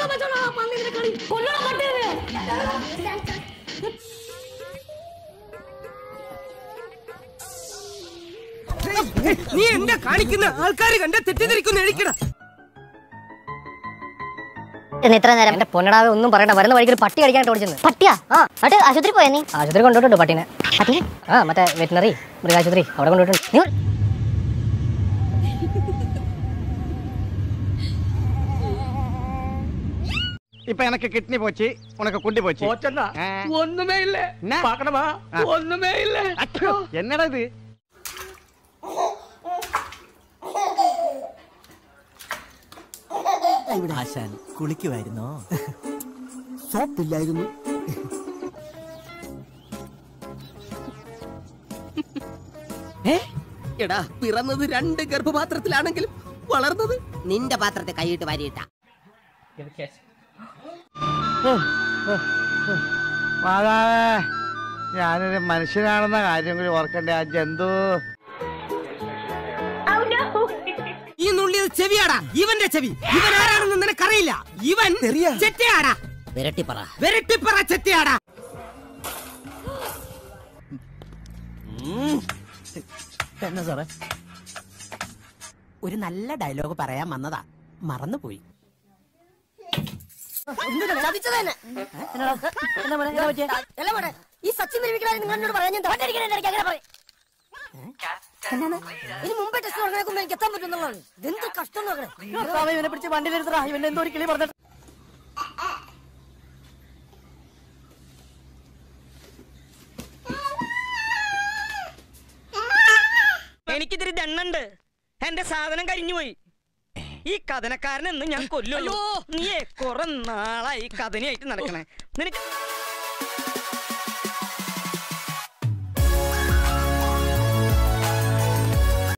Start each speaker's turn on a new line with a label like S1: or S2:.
S1: നീ എന്താ കാണിക്കുന്ന ആൾക്കാർ കണ്ട തെറ്റിദ്ധരിക്കുന്ന എഴുക്കട
S2: ഇന്ന് ഇത്ര നേരം എന്റെ പൊന്നടാവെ ഒന്നും പറയണ്ട വരുന്ന വഴിക്ക് ഒരു പട്ടി അടിക്കാനായിട്ട് ഓടിച്ചെന്ന് പട്ടിയാ ആ എന്നിട്ട് ആശുപത്രി പോയാ നീ ആശുപത്രി കൊണ്ടുപോയിട്ടുണ്ട് പട്ടീനെ പട്ടി ആ മറ്റേ വെറ്റിനറി മൃഗാശുപത്രി അവിടെ കൊണ്ടുപോയിട്ടുണ്ട് നീ
S3: இப்ப எனக்கு கிட்னி போச்சு உனக்கு குண்டி போச்சு
S1: പോച്ചണ്ട
S3: ஆ.
S1: ഒന്നുമേ ഇല്ലേ
S3: എന്നാ?
S1: പാക്കണമാ
S3: ആ.
S1: ഒന്നുമേ ഇല്ലേ
S3: அச்சோ, என்னடா இது
S4: ആശാൻ കുളിക്കുമായിരുന്നോ
S5: സോപ്പില്ലായിരുന്നു
S1: എടാ പിറന്നത് രണ്ട് ഗർഭപാത്രത്തിലാണെങ്കിലും വളർന്നത്
S6: നിന്റെ പാത്രത്തെ കൈയിട്ട് വാരിയിട്ട
S3: മാതാവേ ഞാനൊരു മനുഷ്യനാണെന്ന കാര്യം കൂടി ഓർക്കണ്ടേ ആ ജന്തു
S1: ഈ നുള്ളിയത് ചെവിയാടാ ഇവന്റെ ചെവി ഇവൻ ആരാണെന്ന് നിനക്കറിയില്ല ഇവൻ ചെറ്റയാടാ
S6: വിരട്ടിപ്പറ
S1: വെരട്ടിപ്പറ ചെറ്റയാടാ
S4: എന്നാ സാറേ
S6: ഒരു നല്ല ഡയലോഗ് പറയാൻ വന്നതാ മറന്നുപോയി
S2: ഈ സച്ചിൻ നിർമ്മിക്കണ നിങ്ങൾ എന്നോട് പറയാൻ ഞാൻ തോന്നിരിക്കണ അങ്ങനെ പറയും എന്നാണ് ഇനി മുമ്പേ ടെസ്റ്റ് പറഞ്ഞേക്കുമ്പോ എനിക്ക് എത്താൻ പറ്റുന്നുള്ളതാണ് ഇതെന്ത് കഷ്ടം നോക്കണേ ഇവനെ പിടിച്ച് വണ്ടിയിലെടുത്തടാ ഇവന്റെ എന്തോ ഒരു കിളി പറഞ്ഞു
S1: എനിക്കിതിരി ദണ്ണുണ്ട് എന്റെ സാധനം കരിഞ്ഞുപോയി ഈ കഥനക്കാരനെന്ന് ഞാൻ കൊല്ലുള്ളൂ നീ കുറെ നാളായി കഥനയായിട്ട് നടക്കണേ നിനക്ക്